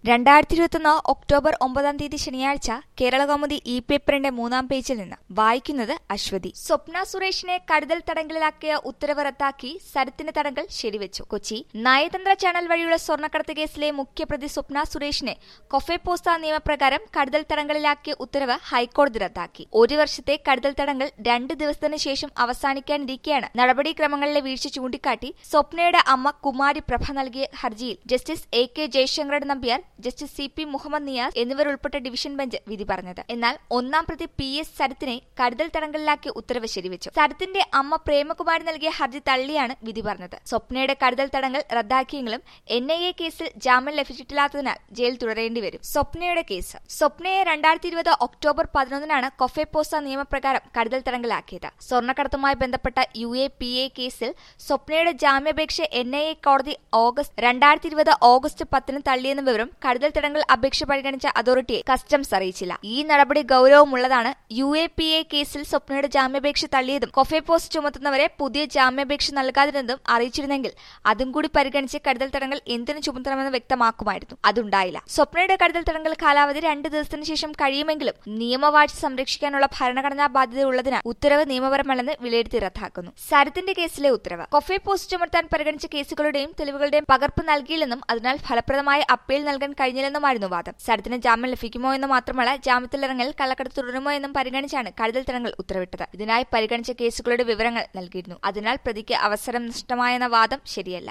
രണ്ടായിരത്തി ഇരുപത്തൊന്ന് ഒക്ടോബർ ഒമ്പതാം തീയതി ശനിയാഴ്ച കേരളകൗമുദി ഇ പേപ്പറിന്റെ മൂന്നാം പേജിൽ നിന്ന് വായിക്കുന്നത് അശ്വതി സ്വപ്ന സുരേഷിനെ കരുതൽ തടങ്കലിലാക്കിയ ഉത്തരവ് റദ്ദാക്കി സരത്തിന് തടങ്കൽ ശരിവെച്ചു കൊച്ചി നയതന്ത്ര ചാനൽ വഴിയുള്ള സ്വർണ്ണക്കടത്ത് കേസിലെ മുഖ്യപ്രതി സ്വപ്ന സുരേഷിനെ കൊഫെപ്പോസ്ത നിയമപ്രകാരം കരുതൽ തടങ്കലിലാക്കിയ ഉത്തരവ് ഹൈക്കോടതി റദ്ദാക്കി ഒരു വർഷത്തെ കരുതൽ തടങ്കൽ രണ്ട് ദിവസത്തിന് ശേഷം അവസാനിക്കാനിരിക്കെയാണ് നടപടിക്രമങ്ങളിലെ വീഴ്ച ചൂണ്ടിക്കാട്ടി സ്വപ്നയുടെ അമ്മ കുമാരി പ്രഭ നൽകിയ ഹർജിയിൽ justice A K Jayashankar Nambiar justice C P Muhammad Niyas എന്നിവരുൾപ്പെട്ട ഡിവിഷൻ ബെഞ്ച് വിധി പറഞ്ഞത് എന്നാൽ ഒന്നാം പ്രതി പി എസ് സരത്തിനെ കരുതൽ തടങ്കലിലാക്കി ഉത്തരവ് ശരിവെച്ചു സരത്തിന്റെ അമ്മ പ്രേമകുമാരി നൽകിയ ഹർജി തള്ളിയാണ് വിധി പറഞ്ഞത് സ്വപ്നയുടെ കരുതൽ തടങ്കൽ റദ്ദാക്കിയെങ്കിലും എൻ ഐ എ കേസിൽ ജാമ്യം ലഭിച്ചിട്ടില്ലാത്തതിനാൽ ജയിൽ തുടരേണ്ടി വരും സ്വപ്നയുടെ കേസ് സ്വപ്നയെ രണ്ടായിരത്തി ഇരുപത് ഒക്ടോബർ പതിനൊന്നിനാണ് കൊഫെപ്പോസ നിയമപ്രകാരം കരുതൽ തടങ്കലാക്കിയത് സ്വർണ്ണക്കടത്തുമായി ബന്ധപ്പെട്ട യു എ പി എ കേസിൽ സ്വപ്നയുടെ ജാമ്യാപേക്ഷ എൻ ഐ എ കോടതി ഓഗസ്റ്റ് രണ്ടായിരത്തി ഇരുപത് ഓഗസ്റ്റ് പത്തിന് തള്ളിയെന്ന വിവരം കരുതൽ തടങ്കൽ അപേക്ഷ പരിഗണിച്ച അതോറിറ്റിയെ കസ്റ്റംസ് അറിയിച്ചില്ല ഈ നടപടി ഗൌരവമുള്ളതാണ് യു എ പി എ കേസിൽ സ്വപ്നയുടെ ജാമ്യാപേക്ഷ തള്ളിയതും കൊഫെപ്പോസ് ചുമത്തുന്നവരെ പുതിയ ജാമ്യാപേക്ഷ നൽകാതിരുന്നതും അറിയിച്ചിരുന്നെങ്കിൽ അതും കൂടി പരിഗണിച്ച് കരുതൽ തടങ്കൽ എന്തിനു ചുമത്തണമെന്ന് വ്യക്തമാക്കുമായിരുന്നു അതുണ്ടായില്ല സ്വപ്നയുടെ കരുതൽ തടങ്കൽ കാലാവധി രണ്ട് ദിവസത്തിന് ശേഷം കഴിയുമെങ്കിലും നിയമവാഴ്ച സംരക്ഷിക്കാനുള്ള ഭരണഘടനാ ബാധ്യതയുള്ളതിനാൽ ഉത്തരവ് നിയമപരമല്ലെന്ന് വിലയിരുത്തി റദ്ദാക്കുന്നു സരത്തിന്റെ കേസിലെ ഉത്തരവ് കൊഫെ പോസ്റ്റ് ചുമത്താൻ പരിഗണിച്ച കേസുകളുടെയും തെളിവുകളുടെയും പകർപ്പ് നൽകിയില്ലെന്നും അതിനാൽ ഫലപ്രദമായ അപ്പീൽ നൽകാൻ കഴിഞ്ഞില്ലെന്നുമായിരുന്നു വാദം സരത്തിന് ജാമ്യം ലഭിക്കുമോ എന്ന് മാത്രമല്ല ജാമ്യത്തിലിറങ്ങൽ കള്ളക്കടത്ത് തുടരുമോ എന്നും പരിഗണിച്ചാണ് കരുതൽ തടങ്കൽ ഉത്തരവിട്ടത് ഇതിനായി പരിഗണിച്ച കേസുകളുടെ വിവരങ്ങൾ നൽകിയിരുന്നു അതിനാൽ പ്രതിക്ക് അവസരം നഷ്ടമായെന്ന വാദം ശരിയല്ല